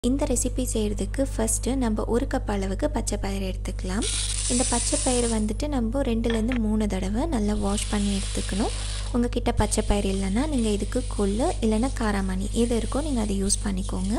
இந்த ரெசிபி செய்கிறதுக்கு ஃபஸ்ட்டு நம்ம ஒரு கப் அளவுக்கு பச்சை பயிறு எடுத்துக்கலாம் இந்த பச்சை பயிறு வந்துட்டு நம்ம ரெண்டுலேருந்து மூணு தடவை நல்லா வாஷ் பண்ணி எடுத்துக்கணும் உங்கள் கிட்ட பச்சை பயிறு இல்லைன்னா நீங்கள் இதுக்கு கொள்ளு இல்லைன்னா காராமணி எது இருக்கோ நீங்கள் அதை யூஸ் பண்ணிக்கோங்க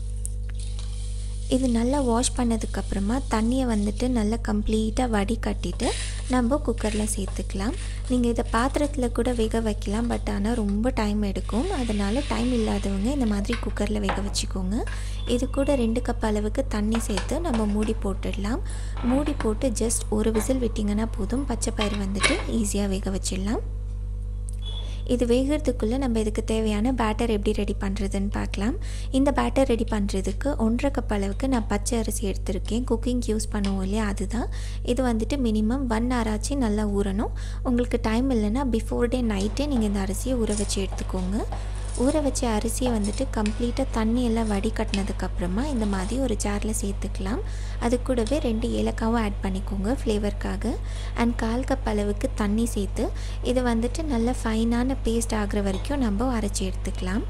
இது நல்லா வாஷ் பண்ணதுக்கப்புறமா தண்ணியை வந்துட்டு நல்லா கம்ப்ளீட்டாக வடிகட்டிட்டு நம்ம குக்கரில் சேர்த்துக்கலாம் நீங்கள் இதை பாத்திரத்தில் கூட வேக வைக்கலாம் பட் ஆனால் ரொம்ப டைம் எடுக்கும் அதனால் டைம் இல்லாதவங்க இந்த மாதிரி குக்கரில் வேக வச்சுக்கோங்க இது கூட ரெண்டு கப் அளவுக்கு தண்ணி சேர்த்து நம்ம மூடி போட்டுடலாம் மூடி போட்டு ஜஸ்ட் ஒரு விசில் விட்டிங்கன்னா போதும் பச்சை பயிர் வந்துட்டு ஈஸியாக வேக வச்சிடலாம் இது வேகிறதுக்குள்ளே நம்ம இதுக்கு தேவையான பேட்டர் எப்படி ரெடி பண்ணுறதுன்னு பார்க்கலாம் இந்த பேட்டர் ரெடி பண்ணுறதுக்கு ஒன்றரை கப் அளவுக்கு நான் பச்சை அரிசி எடுத்திருக்கேன் குக்கிங் யூஸ் பண்ணுவோம் இல்லையா அதுதான் இது வந்துட்டு மினிமம் ஒன் ஹவர் ஆச்சு நல்லா ஊறணும் உங்களுக்கு டைம் இல்லைன்னா பிஃபோர் டே நைட்டே நீங்கள் இந்த அரிசியை ஊற வச்சு எடுத்துக்கோங்க ஊற வச்ச அரிசியை வந்துட்டு கம்ப்ளீட்டாக தண்ணி எல்லாம் வடிகட்டினதுக்கப்புறமா இந்த மாதிரி ஒரு ஜாரில் சேர்த்துக்கலாம் அது கூடவே ரெண்டு ஏலக்காவும் ஆட் பண்ணிக்கோங்க ஃப்ளேவருக்காக அண்ட் கால் கப் அளவுக்கு தண்ணி சேர்த்து இது வந்துட்டு நல்ல ஃபைனான பேஸ்ட் ஆகிற வரைக்கும் நம்ம அரைச்சி எடுத்துக்கலாம்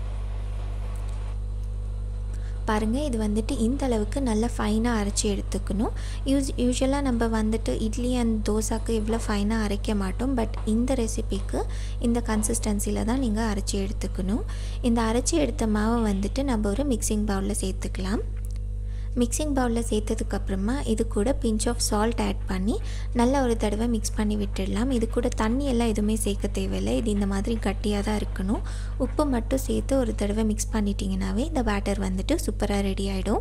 பாருங்கள் இது வந்துட்டு இந்த அளவுக்கு நல்லா ஃபைனாக அரைச்சி எடுத்துக்கணும் யூஸ் யூஸ்வலாக நம்ம வந்துட்டு இட்லி அண்ட் தோசாக்கு இவ்வளோ ஃபைனாக அரைக்க மாட்டோம் பட் இந்த ரெசிபிக்கு இந்த கன்சிஸ்டன்சியில் தான் நீங்கள் அரைச்சி எடுத்துக்கணும் இந்த அரைச்சி எடுத்த மாவை வந்துட்டு நம்ம ஒரு மிக்சிங் பவுலில் சேர்த்துக்கலாம் மிக்சிங் பவுலில் சேர்த்ததுக்கப்புறமா இது கூட பிஞ்ச் ஆஃப் சால்ட் ஆட் பண்ணி நல்லா ஒரு தடவை மிக்ஸ் பண்ணி விட்டுடலாம் இது கூட தண்ணி எல்லாம் எதுவுமே சேர்க்க தேவையில்லை இது இந்த மாதிரி கட்டியாக தான் இருக்கணும் உப்பு மட்டும் சேர்த்து ஒரு தடவை மிக்ஸ் பண்ணிட்டீங்கனாவே இந்த பேட்டர் வந்துட்டு சூப்பராக ரெடி ஆகிடும்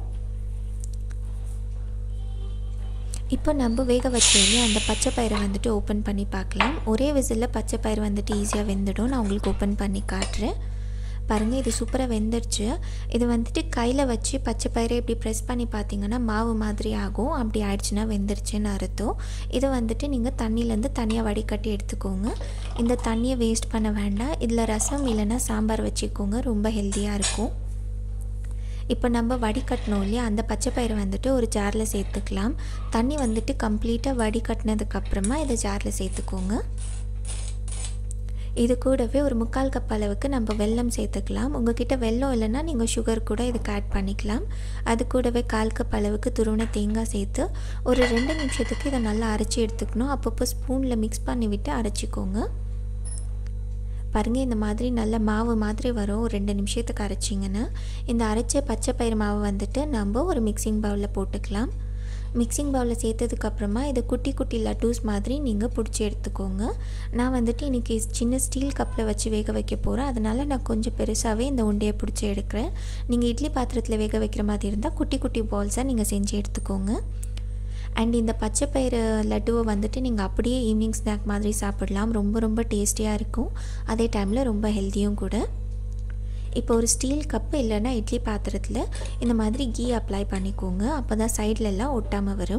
இப்போ நம்ம வேக வச்சோடனே அந்த பச்சை பயிரை வந்துட்டு ஓப்பன் பண்ணி பார்க்கலாம் ஒரே விசிலில் பச்சை பயிர் வந்துட்டு ஈஸியாக வெந்துடும் நான் உங்களுக்கு ஓப்பன் பண்ணி காட்டுறேன் பாருங்கள் இது சூப்பராக வெந்துருச்சு இது வந்துட்டு கையில் வச்சு பச்சை பயிரை இப்படி ப்ரெஸ் பண்ணி பார்த்தீங்கன்னா மாவு மாதிரி ஆகும் அப்படி ஆயிடுச்சுன்னா வெந்துருச்சுன்னு அர்த்தம் இதை வந்துட்டு நீங்கள் தண்ணியிலேருந்து தனியாக வடிகட்டி எடுத்துக்கோங்க இந்த தண்ணியை வேஸ்ட் பண்ண வேண்டாம் இதில் ரசம் இல்லைன்னா சாம்பார் வச்சுக்கோங்க ரொம்ப ஹெல்த்தியாக இருக்கும் இப்போ நம்ம வடிகட்டணும் இல்லையா அந்த பச்சை பயிரை வந்துட்டு ஒரு ஜாரில் சேர்த்துக்கலாம் தண்ணி வந்துட்டு கம்ப்ளீட்டாக வடிகட்டினதுக்கப்புறமா இதை ஜாரில் சேர்த்துக்கோங்க இது கூடவே ஒரு முக்கால் கப் அளவுக்கு நம்ம வெல்லம் சேர்த்துக்கலாம் உங்ககிட்ட வெல்லம் இல்லைன்னா நீங்கள் சுகர் கூட இதுக்கு ஆட் பண்ணிக்கலாம் அது கூடவே கால் கப் அளவுக்கு துருவன தேங்காய் சேர்த்து ஒரு ரெண்டு நிமிஷத்துக்கு இதை நல்லா அரைச்சி எடுத்துக்கணும் அப்பப்போ ஸ்பூனில் மிக்ஸ் பண்ணி விட்டு அரைச்சிக்கோங்க பாருங்கள் இந்த மாதிரி நல்ல மாவு மாதிரி வரும் ஒரு ரெண்டு நிமிஷத்துக்கு அரைச்சிங்கன்னா இந்த அரைச்ச பச்சை பயிர் மாவு வந்துட்டு நம்ம ஒரு மிக்சிங் பவுலில் போட்டுக்கலாம் மிக்சிங் பவுலில் சேர்த்ததுக்கப்புறமா இதை குட்டி குட்டி லட்டூஸ் மாதிரி நீங்கள் பிடிச்சி எடுத்துக்கோங்க நான் வந்துட்டு இன்றைக்கி சின்ன ஸ்டீல் கப்பில் வச்சு வேக வைக்க போகிறேன் அதனால் நான் கொஞ்சம் பெருசாகவே இந்த உண்டையை பிடிச்சி எடுக்கிறேன் நீங்கள் இட்லி பாத்திரத்தில் வேக வைக்கிற மாதிரி இருந்தால் குட்டி குட்டி பால்ஸாக நீங்கள் செஞ்சு எடுத்துக்கோங்க அண்ட் இந்த பச்சை பயிறு லட்டுவை வந்துட்டு நீங்கள் அப்படியே ஈவினிங் ஸ்நாக் மாதிரி சாப்பிடலாம் ரொம்ப ரொம்ப டேஸ்டியாக இருக்கும் அதே டைமில் ரொம்ப ஹெல்த்தியும் கூட இப்போ ஒரு ஸ்டீல் கப்பு இல்லைன்னா இட்லி பாத்திரத்தில் இந்த மாதிரி கீ அப்ளை பண்ணிக்கோங்க அப்போ தான் சைட்லெல்லாம் ஒட்டாமல் வரும்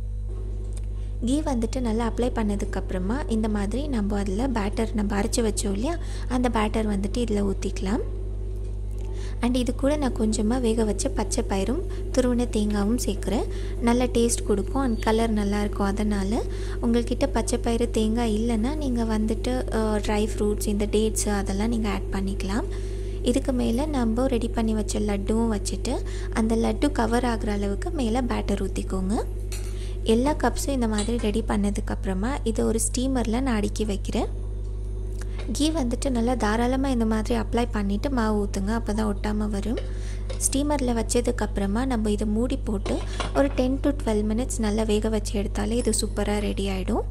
கீ வந்துட்டு நல்லா அப்ளை பண்ணதுக்கப்புறமா இந்த மாதிரி நம்ம அதில் பேட்டர் நம்ம அரைச்சி வச்சோம் இல்லையா அந்த பேட்டர் வந்துட்டு இதில் ஊற்றிக்கலாம் அண்ட் இது கூட நான் கொஞ்சமாக வேக வச்ச பச்சை பயிரும் துருவின தேங்காயும் சேர்க்குறேன் நல்ல டேஸ்ட் கொடுக்கும் அண்ட் கலர் நல்லாயிருக்கும் அதனால் உங்கள்கிட்ட பச்சை பயிறு தேங்காய் இல்லைன்னா நீங்கள் வந்துட்டு ட்ரை ஃப்ரூட்ஸ் இந்த டேட்ஸு அதெல்லாம் நீங்கள் ஆட் பண்ணிக்கலாம் இதுக்கு மேலே நம்ம ரெடி பண்ணி வச்ச லட்டுவும் வச்சுட்டு அந்த லட்டு கவர் ஆகிற அளவுக்கு மேலே பேட்டர் ஊற்றிக்கோங்க எல்லா கப்ஸும் இந்த மாதிரி ரெடி பண்ணதுக்கப்புறமா இதை ஒரு ஸ்டீமரில் நான் அடுக்கி வைக்கிறேன் கீ வந்துட்டு நல்லா தாராளமாக இந்த மாதிரி அப்ளை பண்ணிவிட்டு மாவு ஊற்றுங்க அப்போ தான் ஒட்டாமல் வரும் ஸ்டீமரில் வச்சதுக்கப்புறமா நம்ம இதை மூடி போட்டு ஒரு டென் டு டுவெல் மினிட்ஸ் நல்லா வேக வச்சு எடுத்தாலே இது சூப்பராக ரெடி ஆகிடும்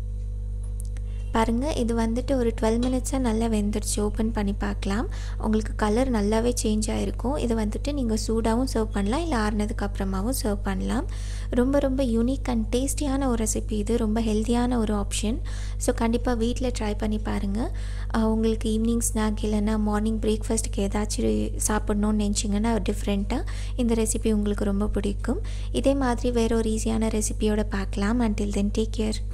பாருங்கள் இது வந்துட்டு ஒரு டுவெல் மினிட்ஸாக நல்லா வெந்துடுச்சு ஓப்பன் பண்ணி பார்க்கலாம் உங்களுக்கு கலர் நல்லாவே சேஞ்ச் ஆகிருக்கும் இது வந்துட்டு நீங்கள் சூடாகவும் சர்வ் பண்ணலாம் இல்லை ஆறுனதுக்கு அப்புறமாவும் சர்வ் பண்ணலாம் ரொம்ப ரொம்ப யூனிக் அண்ட் டேஸ்டியான ஒரு ரெசிபி இது ரொம்ப ஹெல்த்தியான ஒரு ஆப்ஷன் ஸோ கண்டிப்பாக வீட்டில் ட்ரை பண்ணி பாருங்கள் உங்களுக்கு ஈவினிங் ஸ்நாக் இல்லைன்னா மார்னிங் பிரேக்ஃபாஸ்ட்டுக்கு ஏதாச்சும் சாப்பிட்ணுன்னு நினச்சிங்கன்னா டிஃப்ரெண்ட்டாக இந்த ரெசிபி உங்களுக்கு ரொம்ப பிடிக்கும் இதே மாதிரி வேறு ஒரு ஈஸியான ரெசிபியோட பார்க்கலாம் அண்டில் தென் டேக் கேர்